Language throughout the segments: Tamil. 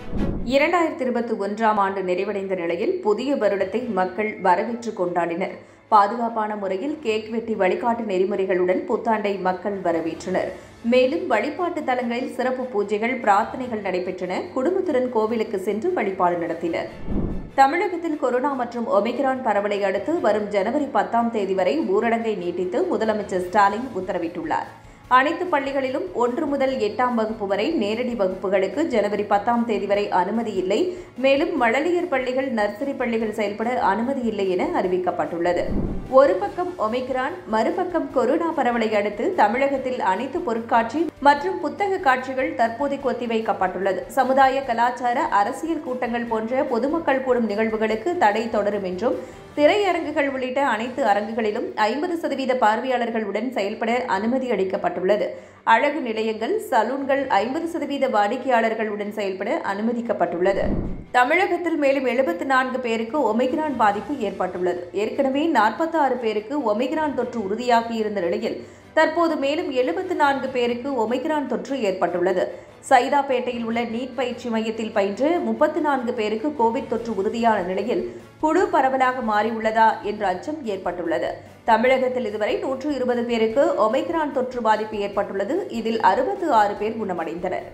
இரண்டாயிரத்தி இருபத்தி ஒன்றாம் ஆண்டு நிறைவடைந்த நிலையில் புதிய வருடத்தை மக்கள் வரவேற்று கொண்டாடினர் பாதுகாப்பான முறையில் கேக் வெட்டி வழிகாட்டு நெறிமுறைகளுடன் புத்தாண்டை மக்கள் வரவேற்றனர் மேலும் வழிபாட்டு தலங்களில் சிறப்பு பூஜைகள் பிரார்த்தனைகள் நடைபெற்றன குடும்பத்துடன் கோவிலுக்கு சென்று வழிபாடு நடத்தினர் தமிழகத்தில் கொரோனா மற்றும் ஒமிக்ரான் பரவலை அடுத்து வரும் ஜனவரி பத்தாம் தேதி வரை ஊரடங்கை நீட்டித்து முதலமைச்சர் ஸ்டாலின் உத்தரவிட்டுள்ளார் அனைத்து பள்ளிகளிலும் ஒன்று முதல் எட்டாம் வகுப்பு வரை நேரடி வகுப்புகளுக்கு ஜனவரி பத்தாம் தேதி வரை அனுமதி இல்லை மேலும் மழலையர் பள்ளிகள் நர்சரி பள்ளிகள் செயல்பட அனுமதி இல்லை என அறிவிக்கப்பட்டுள்ளது ஒரு பக்கம் ஒமிக்ரான் மறுபக்கம் கொரோனா பரவலை அடுத்து தமிழகத்தில் அனைத்து பொருட்காட்சி மற்றும் புத்தக காட்சிகள் தற்போதைக்கு ஒத்திவைக்கப்பட்டுள்ளது சமுதாய கலாச்சார அரசியல் கூட்டங்கள் போன்ற பொதுமக்கள் கூடும் நிகழ்வுகளுக்கு தடை தொடரும் என்றும் திரையரங்குகள் உள்ளிட்ட அனைத்து அரங்குகளிலும் ஐம்பது சதவீத பார்வையாளர்களுடன் செயல்பட அனுமதி அளிக்கப்பட்டுள்ளது அழகு நிலையங்கள் சலூன்கள் ஐம்பது சதவீத வாடிக்கையாளர்களுடன் செயல்பட அனுமதிக்கப்பட்டுள்ளது தமிழகத்தில் மேலும் எழுபத்தி நான்கு பேருக்கு ஒமிக்ரான் பாதிப்பு ஏற்பட்டுள்ளது ஏற்கனவே நாற்பத்தி ஆறு பேருக்கு ஒமிக்ரான் தொற்று உறுதியாகியிருந்த நிலையில் தற்போது மேலும் எழுபத்தி நான்கு பேருக்கு ஒமிக்ரான் தொற்று ஏற்பட்டுள்ளது சைதாப்பேட்டையில் உள்ள நீட் பயிற்சி மையத்தில் பயின்ற முப்பத்தி நான்கு பேருக்கு கோவிட் தொற்று உறுதியான நிலையில் குழு பரவலாக மாறியுள்ளதா என்ற அச்சம் ஏற்பட்டுள்ளது தமிழகத்தில் இதுவரை நூற்று இருபது பேருக்கு ஒமைக்ரான் தொற்று பாதிப்பு ஏற்பட்டுள்ளது இதில் அறுபத்து ஆறு பேர் குணமடைந்தனர்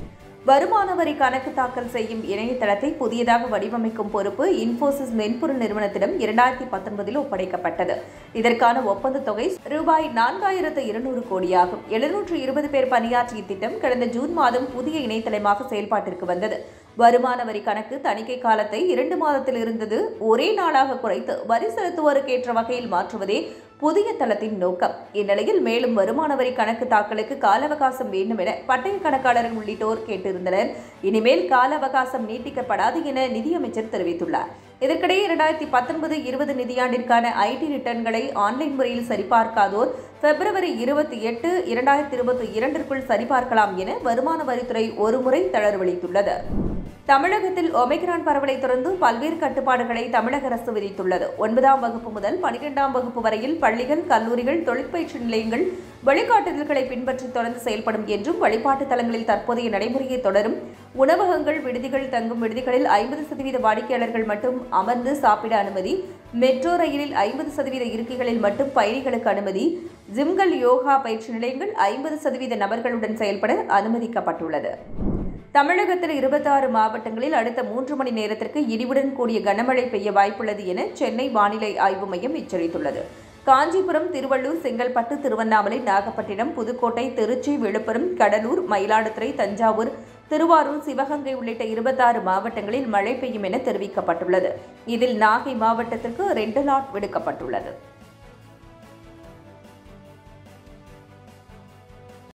வருமான வரி கணக்கு தாக்கல் செய்யும் இணையதளத்தை புதியதாக வடிவமைக்கும் பொறுப்பு இன்போசிஸ் மென்பொருள் நிறுவனத்திடம் இரண்டாயிரத்தி பத்தொன்பதில் ஒப்படைக்கப்பட்டது இதற்கான ஒப்பந்த தொகை ரூபாய் நான்காயிரத்து இருநூறு கோடியாகும் எழுநூற்று இருபது பேர் பணியாற்றிய திட்டம் கடந்த ஜூன் மாதம் புதிய இணையதளமாக செயல்பாட்டிற்கு வந்தது வருமான வரி கணக்கு தணிக்கை காலத்தை இரண்டு மாதத்தில் இருந்தது ஒரே நாளாக குறைத்து வரி செலுத்துவோருக்கேற்ற வகையில் மாற்றுவதே புதிய தளத்தின் நோக்கம் இந்நிலையில் மேலும் வருமான வரி கணக்கு தாக்கலுக்கு கால அவகாசம் வேண்டும் என பட்டய கணக்காளர்கள் உள்ளிட்டோர் கேட்டிருந்தனர் இனிமேல் கால அவகாசம் நீட்டிக்கப்படாது என நிதியமைச்சர் தெரிவித்துள்ளார் இதற்கிடையே இரண்டாயிரத்தி பத்தொன்பது இருபது நிதியாண்டிற்கான ஐடி ரிட்டர்ன்களை ஆன்லைன் முறையில் சரிபார்க்காதோர் பிப்ரவரி இருபத்தி எட்டு இரண்டாயிரத்தி இருபத்தி இரண்டிற்குள் சரிபார்க்கலாம் என வருமான வரித்துறை ஒருமுறை தளர்வளித்துள்ளது தமிழகத்தில் ஒமைக்ரான் பரவலை தொடர்ந்து பல்வேறு கட்டுப்பாடுகளை தமிழக அரசு விதித்துள்ளது ஒன்பதாம் வகுப்பு முதல் பனிரெண்டாம் வகுப்பு வரையில் பள்ளிகள் கல்லூரிகள் தொழிற்பயிற்சி நிலையங்கள் வழிகாட்டுதல்களை பின்பற்றி தொடர்ந்து செயல்படும் என்றும் வழிபாட்டு தலங்களில் தற்போதைய நடைமுறையை தொடரும் உணவகங்கள் விடுதிகள் தங்கும் விடுதிகளில் ஐம்பது சதவீத வாடிக்கையாளர்கள் மட்டும் அமர்ந்து சாப்பிட அனுமதி மெட்ரோ ரயிலில் ஐம்பது சதவீத இருக்கைகளில் மட்டும் பயணிகளுக்கு அனுமதி ஜிம்கள் யோகா பயிற்சி நிலையங்கள் ஐம்பது சதவீத நபர்களுடன் செயல்பட அனுமதிக்கப்பட்டுள்ளது தமிழகத்தில் இருபத்தாறு மாவட்டங்களில் அடுத்த மூன்று மணி நேரத்திற்கு இடிவுடன் கூடிய கனமழை பெய்ய வாய்ப்புள்ளது என சென்னை வானிலை ஆய்வு மையம் எச்சரித்துள்ளது காஞ்சிபுரம் திருவள்ளூர் செங்கல்பட்டு திருவண்ணாமலை நாகப்பட்டினம் புதுக்கோட்டை திருச்சி விழுப்புரம் கடலூர் மயிலாடுதுறை தஞ்சாவூர் திருவாரூர் சிவகங்கை உள்ளிட்ட இருபத்தாறு மாவட்டங்களில் மழை பெய்யும் என தெரிவிக்கப்பட்டுள்ளது இதில் நாகை மாவட்டத்திற்கு ரெட் அலர்ட் விடுக்கப்பட்டுள்ளது